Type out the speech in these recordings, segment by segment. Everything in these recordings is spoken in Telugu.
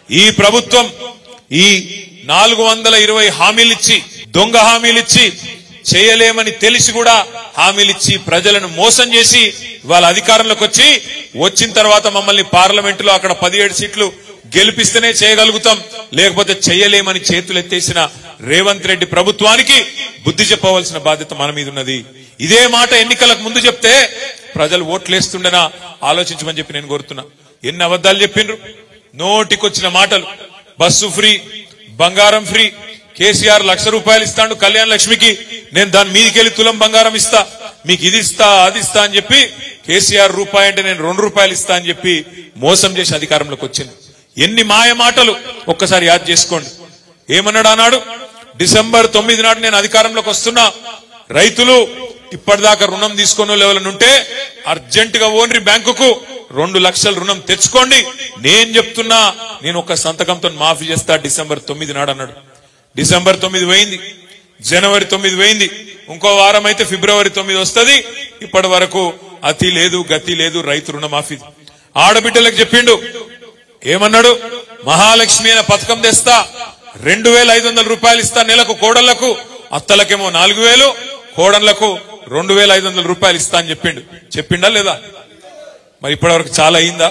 ఈ ప్రభుత్వం ఈ నాలుగు వందల ఇరవై హామీలిచ్చి దొంగ హామీలిచ్చి చేయలేమని తెలిసి కూడా హామీలిచ్చి ప్రజలను మోసం చేసి వాళ్ళ అధికారంలోకి వచ్చి వచ్చిన తర్వాత మమ్మల్ని పార్లమెంట్ లో అక్కడ పదిహేడు సీట్లు గెలిపిస్తేనే చేయగలుగుతాం లేకపోతే చేయలేమని చేతులు ఎత్తేసిన రేవంత్ రెడ్డి ప్రభుత్వానికి బుద్ధి చెప్పవలసిన బాధ్యత మన మీద ఉన్నది ఇదే మాట ఎన్నికలకు ముందు చెప్తే ప్రజలు ఓట్లేస్తుండనా ఆలోచించమని చెప్పి నేను కోరుతున్నా ఎన్ని అబద్ధాలు చెప్పిండ్రు నోటికొచ్చిన మాటలు బస్సు ఫ్రీ బంగారం ఫ్రీ కేసీఆర్ లక్ష రూపాయలు ఇస్తాడు కళ్యాణ లక్ష్మికి నేను దాని మీదకెళ్లి తులం బంగారం ఇస్తా మీకు ఇది ఇస్తా అది ఇస్తా అని చెప్పి కేసీఆర్ రూపాయి అంటే నేను రెండు రూపాయలు ఇస్తా అని చెప్పి మోసం చేసి అధికారంలోకి వచ్చింది ఎన్ని మాయ మాటలు ఒక్కసారి యాద్ చేసుకోండి ఏమన్నాడు అన్నాడు డిసెంబర్ తొమ్మిది నాడు నేను అధికారంలోకి వస్తున్నా రైతులు ఇప్పటిదాకా రుణం తీసుకున్న లెవెల్ ఉంటే అర్జెంట్ గా ఓన్రి బ్యాంకుకు రెండు లక్షల రుణం తెచ్చుకోండి నేను చెప్తున్నా నేను ఒక సంతకంతో మాఫీ చేస్తా డిసెంబర్ తొమ్మిది నాడు అన్నాడు డిసెంబర్ తొమ్మిది పోయింది జనవరి తొమ్మిది పోయింది ఇంకో వారం అయితే ఫిబ్రవరి తొమ్మిది వస్తది ఇప్పటి వరకు అతి లేదు గతి లేదు రైతు రుణమాఫీ ఆడబిడ్డలకు చెప్పిండు ఏమన్నాడు మహాలక్ష్మి అనే పథకం తెస్తా రెండు వేల ఐదు వందల రూపాయలు ఇస్తా నెలకు కోడళ్లకు అత్తలకేమో నాలుగు వేలు కోడళ్లకు రెండు వేల ఐదు వందల రూపాయలు ఇస్తా అని చెప్పిండు చెప్పిండా లేదా మరి ఇప్పటివరకు చాలా అయిందా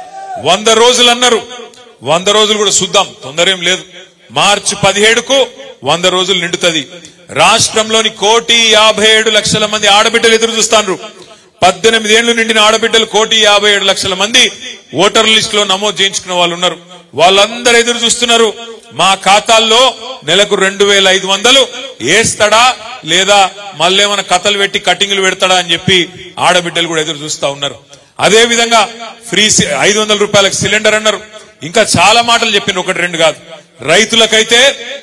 వంద రోజులు అన్నారు వంద రోజులు కూడా చూద్దాం తొందర ఏం లేదు మార్చి పదిహేడుకు వంద రోజులు నిండుతుంది రాష్ట్రంలోని కోటి యాభై ఏడు లక్షల మంది ఆడబిడ్డలు ఎదురు చూస్తాండ్రు పద్దెనిమిది ఏళ్లు నిండిన ఆడబిడ్డలు కోటి యాభై ఏడు లక్షల మంది ఓటర్ లిస్ట్ లో నమోదు చేయించుకున్న వాళ్ళు ఉన్నారు వాళ్ళందరూ ఎదురు చూస్తున్నారు మా ఖాతాల్లో నెలకు రెండు వేల ఐదు వందలు వేస్తాడా లేదా మళ్ళేమైనా కథలు పెట్టి కటింగ్లు పెడతాడా అని చెప్పి ఆడబిడ్డలు కూడా ఎదురు చూస్తా ఉన్నారు అదే విధంగా ఫ్రీ ఐదు వందల రూపాయలకు సిలిండర్ అన్నారు ఇంకా చాలా మాటలు చెప్పిన ఒకటి రెండు కాదు రైతులకైతే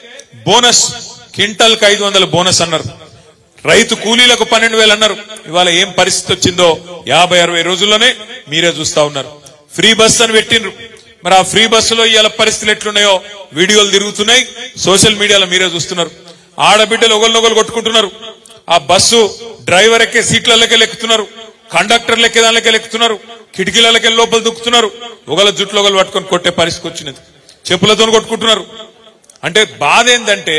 బోనస్ క్వింటల్ కి ఐదు వందల బోనస్ అన్నారు రైతు కూలీలకు పన్నెండు వేలు అన్నారు ఇవాళ ఏం పరిస్థితి వచ్చిందో యాభై అరవై రోజుల్లోనే మీరే చూస్తా ఉన్నారు ఫ్రీ బస్ అని పెట్టిండ్రు మరి ఆ ఫ్రీ బస్సులో ఇవాళ పరిస్థితులు ఎట్లున్నాయో వీడియోలు తిరుగుతున్నాయి సోషల్ మీడియాలో మీరే చూస్తున్నారు ఆడబిడ్డలు ఒకరినొకరు కొట్టుకుంటున్నారు ఆ బస్సు డ్రైవర్ ఎక్కే సీట్లలోకి ఎక్కుతున్నారు కండక్టర్ లెక్కే దానిలోకి ఎక్కుతున్నారు కిటికీలకి లోపల దుక్కుతున్నారు ఒకళ్ళ జుట్లు ఒకళ్ళు పట్టుకొని కొట్టే పరిస్థితి వచ్చినది చెప్పులతో కొట్టుకుంటున్నారు అంటే బాధ ఏంటంటే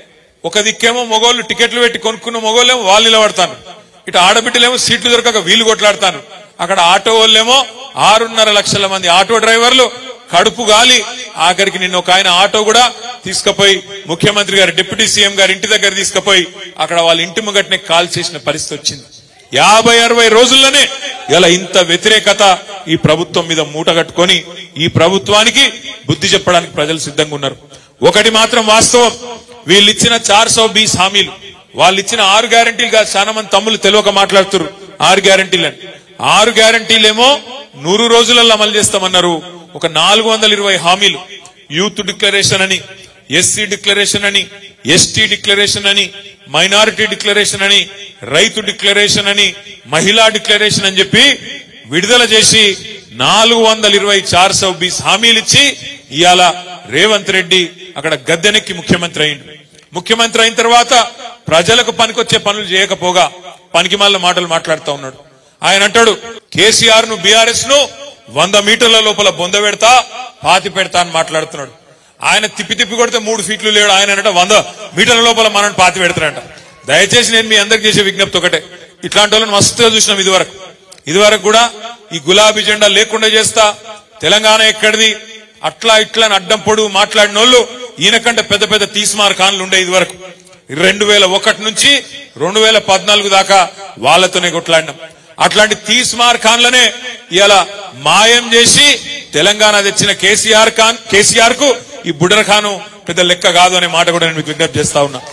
ఒక దిక్కేమో మొగోళ్ళు టికెట్లు పెట్టి కొనుక్కున్న మొగోళ్ళేమో వాళ్ళు నిలబడతాను ఇటు ఆడబిడ్డలేమో సీట్లు దొరకక వీళ్ళు కొట్లాడతాను అక్కడ ఆటో వాళ్ళేమో ఆరున్నర లక్షల మంది ఆటో డ్రైవర్లు కడుపు గాలి ఆఖరికి నిన్న ఒక ఆయన ఆటో కూడా తీసుకుపోయి ముఖ్యమంత్రి గారు డిప్యూటీ సీఎం గారి ఇంటి దగ్గర తీసుకుపోయి అక్కడ వాళ్ళ ఇంటి ముంగట్నే కాల్ చేసిన పరిస్థితి వచ్చింది యాభై అరవై రోజుల్లోనే ఇలా ఇంత వ్యతిరేకత ఈ ప్రభుత్వం మీద మూట కట్టుకొని ఈ ప్రభుత్వానికి బుద్ధి చెప్పడానికి ప్రజలు సిద్ధంగా ఉన్నారు ఒకటి మాత్రం వాస్తవం వీళ్ళు ఇచ్చిన చార్ సో బీస్ హామీలు వాళ్ళు ఇచ్చిన ఆరు గ్యారంటీలు కాదు చాలా మంది తమ్ముళ్ళు తెలియక మాట్లాడుతున్నారు ఆరు గ్యారంటీలు అని ఆరు గ్యారంటీలేమో నూరు రోజులలో అమలు చేస్తామన్నారు ఒక నాలుగు వందల ఇరవై హామీలు యూత్ డిక్లరేషన్ అని ఎస్సీ డిక్లరేషన్ అని ఎస్టీ డిక్లరేషన్ అని మైనారిటీ డిక్లరేషన్ అని రైతు డిక్లరేషన్ అని మహిళా డిక్లరేషన్ అని చెప్పి విడుదల చేసి నాలుగు వందల ఇరవై చార్ సౌ బీస్ హామీలు ఇచ్చి ఇవాళ రేవంత్ రెడ్డి అక్కడ గద్దెనెక్కి ముఖ్యమంత్రి అయిండు ముఖ్యమంత్రి అయిన తర్వాత ప్రజలకు పనికొచ్చే పనులు చేయకపోగా పనికి మాటలు మాట్లాడుతూ ఉన్నాడు ఆయన అంటాడు కేసీఆర్ ను బీఆర్ఎస్ ను వంద మీటర్ల లోపల బొంద పెడతా పాతి పెడతా అని మాట్లాడుతున్నాడు ఆయన తిప్పి తిప్పి కొడితే మూడు ఫీట్లు లేడు ఆయన అంటే వంద మీటర్ల లోపల మనల్ని పాతి పెడతాడంట దయచేసి నేను మీ అందరికి చేసే విజ్ఞప్తి ఒకటే ఇట్లాంటి వాళ్ళని మస్తుగా చూసినాం ఇదివరకు ఇదివరకు కూడా ఈ గులాబీ జెండా లేకుండా చేస్తా తెలంగాణ ఎక్కడిది అట్లా ఇట్లా అని అడ్డం పొడుగు మాట్లాడిన వాళ్ళు ఈయనకంటే పెద్ద పెద్ద తీస్మార్ ఖాన్లు ఉండే ఇది వరకు రెండు వేల ఒకటి నుంచి రెండు వేల పద్నాలుగు దాకా వాళ్ళతోనే కొట్లాడినాం అట్లాంటి తీస్మార్ ఖాన్లనే ఇలా మాయం చేసి తెలంగాణ తెచ్చిన కేసీఆర్ ఖాన్ కేసీఆర్ కు ఈ బుడర్ ఖాను పెద్ద లెక్క కాదు అనే మాట కూడా నేను మీకు విజ్ఞప్తి చేస్తా ఉన్నా